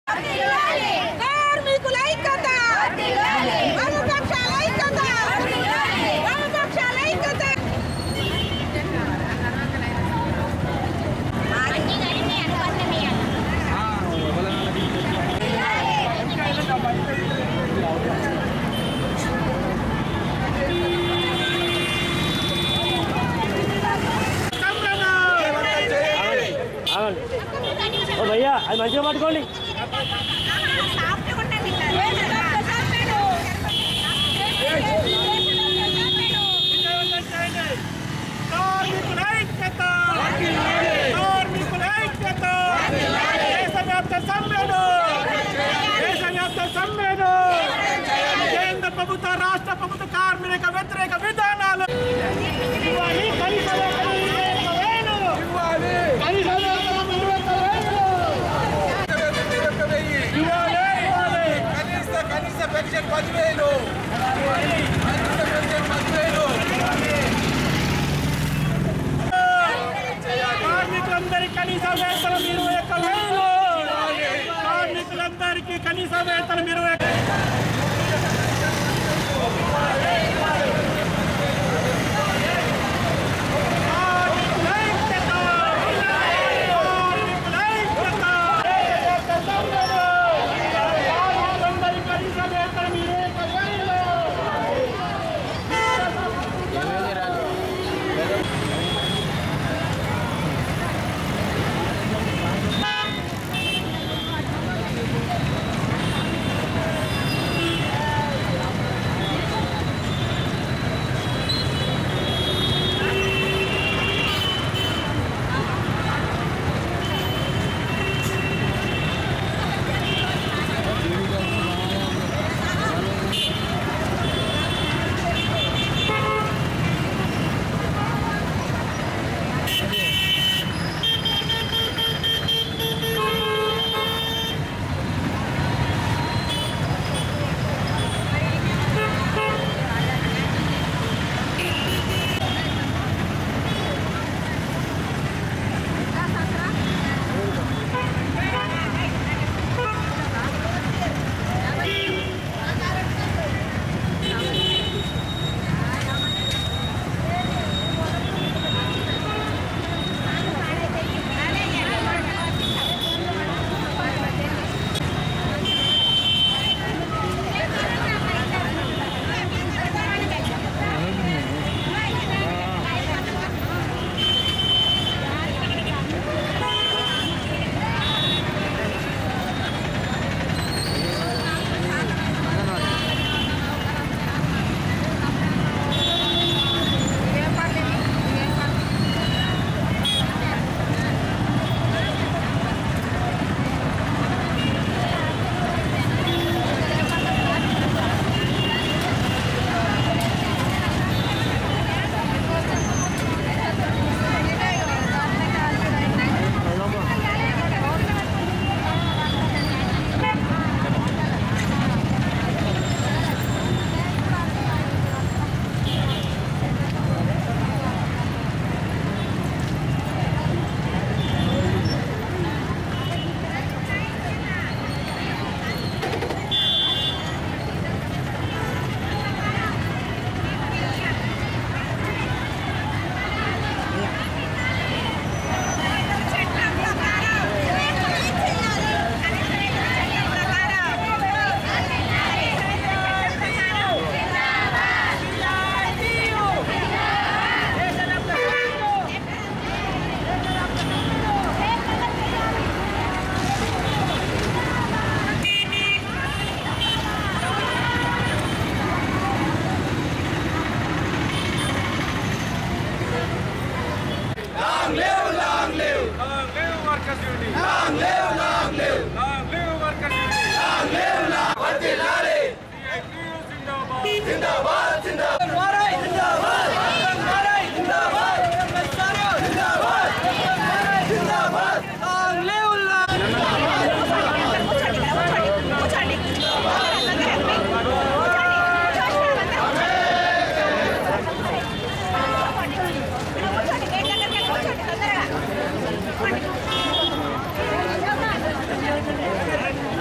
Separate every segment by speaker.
Speaker 1: కార్మికుల ఐక్యత వామపక్షాల ఐక్యత వామపక్షాల ఐక్యత
Speaker 2: ఓ భయ్యా అది మంచిగా పట్టుకోండి
Speaker 3: కార్మికుల ఐక్యత కార్మికుల ఐక్యత దేశవ్యాప్త సమ్మెను దేశవ్యాప్త సమ్మెను కేంద్ర ప్రభుత్వ రాష్ట్ర ప్రభుత్వ కార్మిక వ్యతిరేక విధానాలు ఇవ్వాలి కనీస వేతనం ఇరవై ఒక్క వేలు. కనీస వేతనం ఇరవై ఒక్క వేలు. ఇవ్వాలి, ఇవ్వాలి.
Speaker 4: కనీస కనీస పెన్షన్ పదివేలు కనీస పెన్షన్ పదివేలు
Speaker 3: కార్మికులందరికీ కనీస వేతనం ఇరవై ఒక్క వేలు కార్మికులందరికీ కనీస వేతనం ఇరవై ఒక్క కార్మికుల ఐక్యత! కార్మికుల ఐక్యత! కార్మికులందరికీ కనీస వేతనం ఇరవై ఒక్క వేలు
Speaker 1: తొందరగా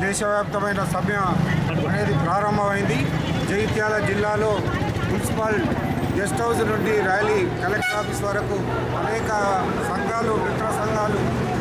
Speaker 5: దేశవ్యాప్తమైన సమ్మె అనేది ప్రారంభమైంది జగిత్యాల జిల్లాలో మున్సిపల్ గెస్ట్ హౌస్ నుండి ర్యాలీ కలెక్టర్ ఆఫీస్ వరకు అనేక సంఘాలు మిత్ర సంఘాలు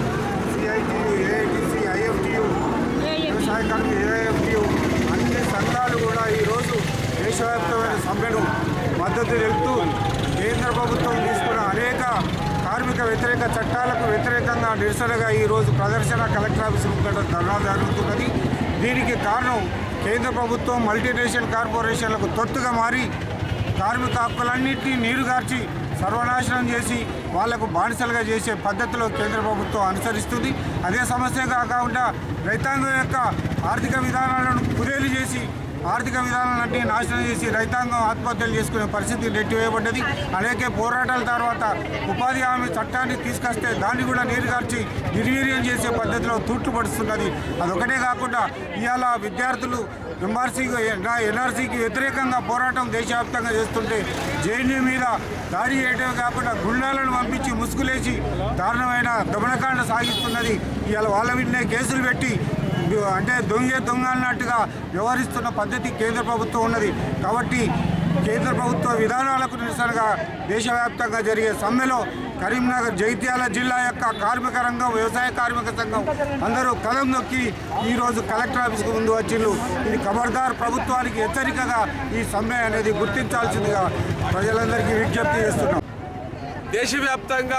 Speaker 5: సిఐటియు ఏఐటిసి ఐఎఫ్టియు వ్యవసాయ కార్మిక ఏఐఎఫ్టియు అన్ని సంఘాలు కూడా ఈరోజు దేశవ్యాప్తమైన సమ్మెను మద్దతు తెలుపుతూ కేంద్ర ప్రభుత్వం తీసుకున్న అనేక కార్మిక వ్యతిరేక చట్టాలకు వ్యతిరేకంగా నిరసనగా ఈరోజు ప్రదర్శన కలెక్టర్ ఆఫీస్ ముంగట ధర్నా జరుగుతున్నది దీనికి కారణం కేంద్ర ప్రభుత్వం మల్టీనేషనల్ కార్పొరేషన్లకు తొత్తుగా మారి కార్మిక హక్కులన్నింటినీ నీరుగార్చి సర్వనాశనం చేసి వాళ్లకు బానిసలుగా చేసే పద్ధతిలో కేంద్ర ప్రభుత్వం అనుసరిస్తుంది అదే సమస్య కాకుండా రైతాంగం యొక్క ఆర్థిక విధానాలను కుదేలు చేసి ఆర్థిక విధానాలన్నీ నాశనం చేసి రైతాంగం ఆత్మహత్యలు చేసుకునే పరిస్థితి నెట్టివేయబడ్డది అనేక పోరాటాల తర్వాత ఉపాధి హామీ చట్టాన్ని తీసుకొస్తే దాన్ని కూడా నీరుగార్చి నిర్వీర్యం చేసే పద్ధతిలో తూట్లు పడుతున్నది అదొకటే కాకుండా ఇవాళ విద్యార్థులు ఎంఆర్సీకి ఎన్ఆర్సీకి వ్యతిరేకంగా పోరాటం దేశవ్యాప్తంగా చేస్తుంటే జేఎన్యూ మీద దాడి చేయడమే కాకుండా గుండాలను పంపించి ముసుగులేసి దారుణమైన దమనకాండ సాగిస్తున్నది ఇవాళ వాళ్ళ మీదనే కేసులు పెట్టి అంటే దొంగ దొంగ అన్నట్టుగా వ్యవహరిస్తున్న పద్ధతి కేంద్ర ప్రభుత్వం ఉన్నది కాబట్టి కేంద్ర ప్రభుత్వ విధానాలకు నిరసనగా దేశవ్యాప్తంగా జరిగే సమ్మెలో కరీంనగర్ జైత్యాల జిల్లా యొక్క కార్మిక రంగం వ్యవసాయ కార్మిక సంఘం అందరూ కలం నొక్కి ఈరోజు కలెక్టర్ ఆఫీస్కు ముందు వచ్చిండ్రు ఇది ఖబర్దార్ ప్రభుత్వానికి హెచ్చరికగా ఈ సమ్మె అనేది గుర్తించాల్సిందిగా ప్రజలందరికీ విజ్ఞప్తి చేస్తున్నాం
Speaker 4: దేశవ్యాప్తంగా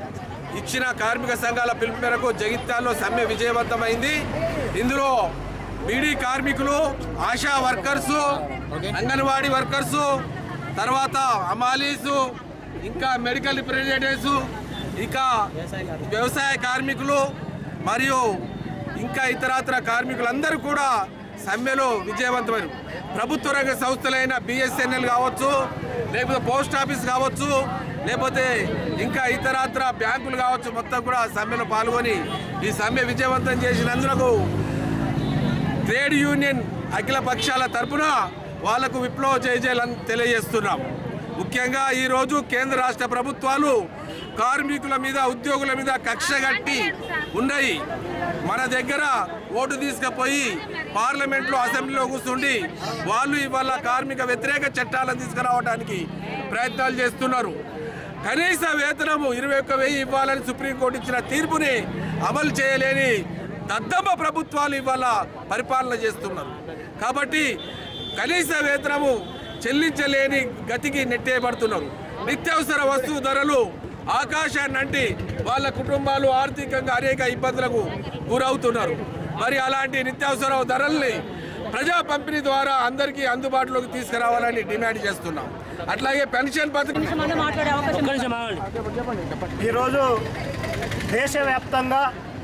Speaker 4: ఇచ్చిన కార్మిక సంఘాల పిలుపు మేరకు జగిత్యాల్లో సమ్మె విజయవంతమైంది ఇందులో బీడీ కార్మికులు ఆశా వర్కర్సు అంగన్వాడీ వర్కర్సు తర్వాత అమాలీసు ఇంకా మెడికల్ రిప్రజెంటేటివ్స్ ఇంకా వ్యవసాయ కార్మికులు మరియు ఇంకా ఇతరాతర కార్మికులందరూ కూడా సమ్మెలో విజయవంతమైన ప్రభుత్వ రంగ సంస్థలైన బిఎస్ఎన్ఎల్ కావచ్చు లేకపోతే పోస్ట్ ఆఫీస్ కావచ్చు లేకపోతే ఇంకా ఇతరాతర బ్యాంకులు కావచ్చు మొత్తం కూడా సమ్మెలో పాల్గొని ఈ సమ్మె విజయవంతం చేసినందుకు ట్రేడ్ యూనియన్ అఖిల పక్షాల తరపున వాళ్లకు విప్లవ జయజయలని తెలియజేస్తున్నాం ముఖ్యంగా ఈరోజు కేంద్ర రాష్ట్ర ప్రభుత్వాలు కార్మికుల మీద ఉద్యోగుల మీద కక్ష కట్టి ఉన్నాయి మన దగ్గర ఓటు తీసుకుపోయి పార్లమెంట్లో అసెంబ్లీలో కూర్చుండి వాళ్ళు ఇవాళ కార్మిక వ్యతిరేక చట్టాలను తీసుకురావడానికి ప్రయత్నాలు చేస్తున్నారు కనీస వేతనము ఇరవై ఒక్క వెయ్యి ఇవ్వాలని సుప్రీంకోర్టు ఇచ్చిన తీర్పుని అమలు చేయలేని దద్దమ్మ ప్రభుత్వాలు ఇవాళ పరిపాలన చేస్తున్నారు కాబట్టి కనీస వేతనము చెల్లించలేని గతికి నెట్టేయబడుతున్నారు నిత్యావసర వస్తువు ధరలు ఆకాశాన్ని అంటి వాళ్ళ కుటుంబాలు ఆర్థికంగా అనేక ఇబ్బందులకు గురవుతున్నారు మరి అలాంటి నిత్యావసర ధరల్ని ప్రజా పంపిణీ ద్వారా అందరికీ అందుబాటులోకి తీసుకురావాలని డిమాండ్ చేస్తున్నాం అట్లాగే పెన్షన్ పథకం
Speaker 2: ఒక్క నిమిషం ఆగండి
Speaker 3: ఈరోజు దేశవ్యాప్తంగా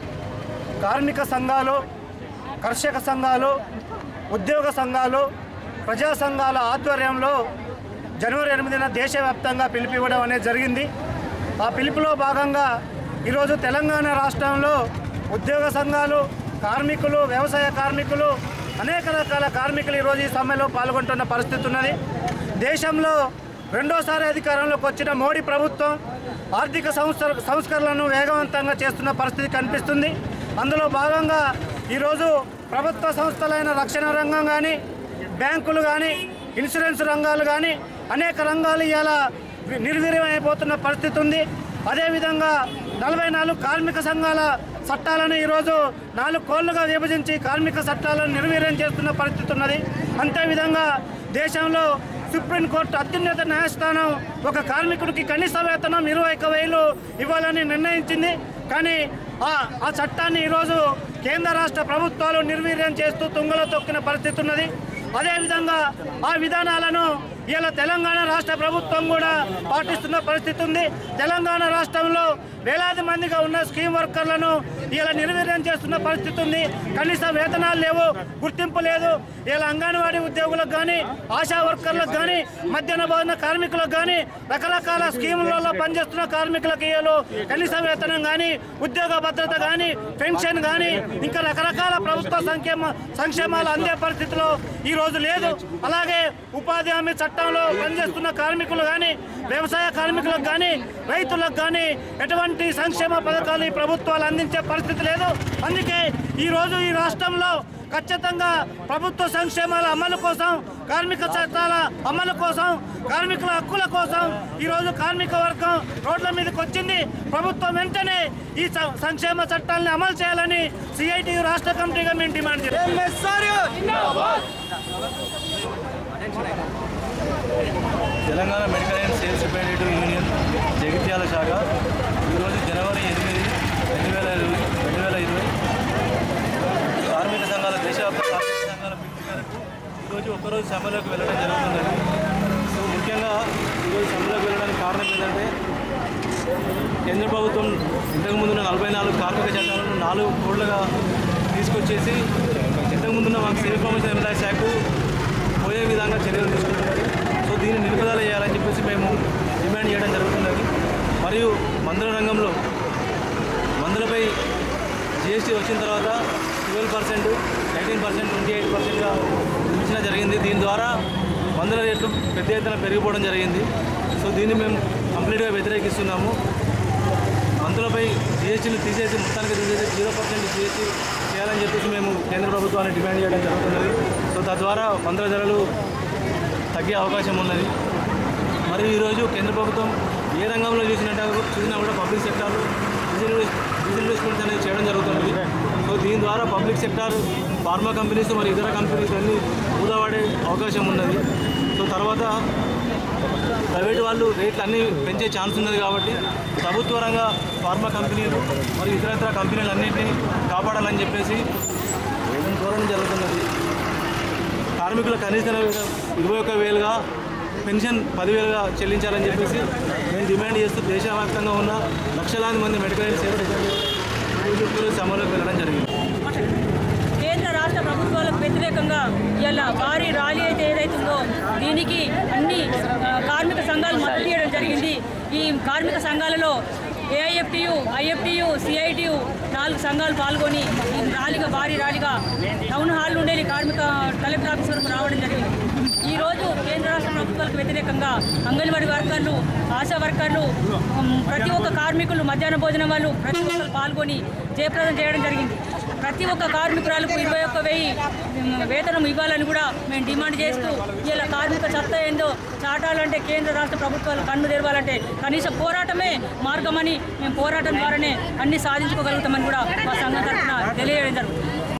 Speaker 3: కార్మిక సంఘాలు కర్షక సంఘాలు ఉద్యోగ సంఘాలు ప్రజా సంఘాల ఆధ్వర్యంలో జనవరి ఎనిమిదిన దేశవ్యాప్తంగా పిలిపివ్వడం అనేది జరిగింది ఆ పిలుపులో భాగంగా ఈరోజు తెలంగాణ రాష్ట్రంలో ఉద్యోగ సంఘాలు కార్మికులు వ్యవసాయ కార్మికులు అనేక రకాల కార్మికులు ఈరోజు ఈ సమ్మెలో పాల్గొంటున్న పరిస్థితి ఉన్నది దేశంలో రెండోసారి అధికారంలోకి వచ్చిన మోడీ ప్రభుత్వం ఆర్థిక సంస్కర సంస్కరణలను వేగవంతంగా చేస్తున్న పరిస్థితి కనిపిస్తుంది అందులో భాగంగా ఈరోజు ప్రభుత్వ సంస్థలైన రక్షణ రంగం కానీ బ్యాంకులు కానీ ఇన్సూరెన్స్ రంగాలు కానీ అనేక రంగాలు ఇలా నిర్వీర్యమైపోతున్న పరిస్థితి ఉంది అదేవిధంగా నలభై నాలుగు కార్మిక సంఘాల చట్టాలను ఈరోజు నాలుగు కోళ్లుగా విభజించి కార్మిక చట్టాలను నిర్వీర్యం చేస్తున్న పరిస్థితి ఉన్నది అంతేవిధంగా దేశంలో సుప్రీంకోర్టు అత్యున్నత న్యాయస్థానం ఒక కార్మికుడికి కనీస వేతనం ఇరవై ఒక్క వేలు ఇవ్వాలని నిర్ణయించింది కానీ ఆ ఆ చట్టాన్ని ఈరోజు కేంద్ర రాష్ట్ర ప్రభుత్వాలు నిర్వీర్యం చేస్తూ తుంగలో తొక్కిన పరిస్థితి ఉన్నది అదేవిధంగా ఆ విధానాలను ఇలా తెలంగాణ రాష్ట్ర ప్రభుత్వం కూడా పాటిస్తున్న పరిస్థితి ఉంది తెలంగాణ రాష్ట్రంలో వేలాది మందిగా ఉన్న స్కీమ్ వర్కర్లను ఇలా నిర్వీర్యం చేస్తున్న పరిస్థితి ఉంది కనీస వేతనాలు లేవు గుర్తింపు లేదు ఇలా అంగన్వాడీ ఉద్యోగులకు కానీ ఆశా వర్కర్లకు కానీ మధ్యాహ్న భోజన కార్మికులకు కానీ రకరకాల స్కీములలో పనిచేస్తున్న కార్మికులకు ఇయ్యలు కనీస వేతనం కానీ ఉద్యోగ భద్రత కానీ పెన్షన్ కానీ ఇంకా రకరకాల ప్రభుత్వ సంక్షేమ సంక్షేమాలు అందే పరిస్థితిలో ఈ రోజు లేదు అలాగే ఉపాధి హామీ చట్టంలో పనిచేస్తున్న కార్మికులు కానీ వ్యవసాయ కార్మికులకు కానీ రైతులకు కానీ ఎటువంటి సంక్షేమ పథకాలు ఈ ప్రభుత్వాలు అందించే పరిస్థితి లేదు అందుకే ఈ రోజు ఈ రాష్ట్రంలో ఖచ్చితంగా ప్రభుత్వ సంక్షేమాల అమలు కోసం కార్మిక చట్టాల అమలు కోసం కార్మికుల హక్కుల కోసం ఈరోజు కార్మిక వర్గం రోడ్ల మీదకి వచ్చింది ప్రభుత్వం వెంటనే ఈ స- సంక్షేమ చట్టాలను అమలు చేయాలని సిఐటి రాష్ట్ర కమిటీగా మేము డిమాండ్ చేస్తాం
Speaker 6: Telangana medical and sales representative union Jagtial శాఖ ఈరోజు జనవరి ఎనిమిది రెండు వేల ఇరవై రెండు వేల ఇరవై కార్మిక సంఘాల దేశవ్యాప్త కార్మిక సంఘాల పిలుపు మేరకు ఈరోజు ఒక్కరోజు సమ్మెలోకి వెళ్ళడం జరుగుతుందండి సో ముఖ్యంగా ఈరోజు సమ్మెలోకి వెళ్ళడానికి కారణం ఏంటంటే కేంద్ర ప్రభుత్వం ఇంతకుముందున్న నలభై నాలుగు కార్మిక చట్టాలను నాలుగు కోట్లుగా తీసుకొచ్చేసి ఇంతకుముందున్న మాకు సివిల్ ప్రమోషన్ ఎంప్లాయీస్ యాక్ట్ పోయే విధంగా చర్యలు తీసుకుంటున్నారు సో దీన్ని నిలుపుదల చేయాలని చెప్పేసి మేము డిమాండ్ చేయడం జరుగుతున్నది మరియు మందుల రంగంలో మందులపై జిఎస్టీ వచ్చిన తర్వాత twelve percent eighteen percent twenty eight పర్సెంట్గా పెంచడం జరిగింది దీని ద్వారా మందుల రేట్లు పెద్ద ఎత్తున పెరిగిపోవడం జరిగింది సో దీన్ని మేము కంప్లీట్గా వ్యతిరేకిస్తున్నాము మందులపై జిఎస్టీని తీసేసి మొత్తానికి తీసేసి జీరో పర్సెంట్ జిఎస్టీ చేయాలని చెప్పేసి మేము కేంద్ర ప్రభుత్వాన్ని డిమాండ్ చేయడం జరుగుతున్నది సో తద్వారా మందుల ధరలు తగ్గే అవకాశం ఉన్నది మరియు ఈరోజు కేంద్ర ప్రభుత్వం ఏ రంగంలో చూసినట్టు చూసినా కూడా పబ్లిక్ సెక్టార్ డిజిన్వెస్ట్మెంట్స్ అనేది చేయడం జరుగుతున్నది సో దీని ద్వారా పబ్లిక్ సెక్టార్ ఫార్మా కంపెనీస్ మరియు ఇతర కంపెనీస్ అన్నీ ఊదవాడే అవకాశం ఉన్నది సో తర్వాత ప్రైవేట్ వాళ్ళు రేట్లు అన్నీ పెంచే ఛాన్స్ ఉన్నది కాబట్టి ప్రభుత్వ రంగ ఫార్మా కంపెనీలు మరియు ఇతర ఇతర కంపెనీలు అన్నింటినీ కాపాడాలని చెప్పేసి మేము కోరడం జరుగుతున్నది కార్మికుల కనీస వేతనం ఇరవై ఒక్క వేలుగా పెన్షన్ పదివేలుగా చెల్లించాలని చెప్పేసి మేము డిమాండ్ చేస్తూ దేశవ్యాప్తంగా ఉన్న లక్షలాది మంది మెడికల్ సేవ ఈరోజు సమ్మెలోకి వెళ్ళడం జరిగింది
Speaker 7: కేంద్ర రాష్ట్ర ప్రభుత్వాలకు వ్యతిరేకంగా ఇలా భారీ ర్యాలీ అయితే ఏదైతుందో దీనికి అన్ని ఆ, కార్మిక సంఘాలు మద్దతు ఇవ్వడం జరిగింది ఈ కార్మిక సంఘాలలో ఏఐఎఫ్టియు ఐఎఫ్టియు సిఐటియు నాలుగు సంఘాలు పాల్గొని ఈ ర్యాలీగా భారీ ర్యాలీగా టౌన్ హాల్ నుండి కార్మిక కలెక్టర్ ఆఫీస్ వరకు రావడం జరిగింది ఈ రోజు కేంద్ర రాష్ట్ర ప్రభుత్వాలకు వ్యతిరేకంగా అంగన్వాడీ వర్కర్లు ఆశా వర్కర్లు ఉమ్, ప్రతి ఒక్క కార్మికులు మధ్యాహ్న భోజనం వాళ్ళు ప్రతి ఒక్కరు పాల్గొని జయప్రదం చేయడం జరిగింది ప్రతి ఒక్క కార్మికురాలకు ఇరవై ఒక్క వెయ్యి ఉమ్, వేతనం ఇవ్వాలని కూడా మేము డిమాండ్ చేస్తూ ఇలా కార్మిక చట్టం ఏందో చాటాలంటే కేంద్ర రాష్ట్ర ప్రభుత్వాలు కన్ను తెరవాలంటే కనీస పోరాటమే మార్గమని మేము పోరాటం ద్వారానే అన్ని సాధించుకోగలుగుతామని కూడా మా సంఘం తరఫున తెలియజేయడం జరుగుతుంది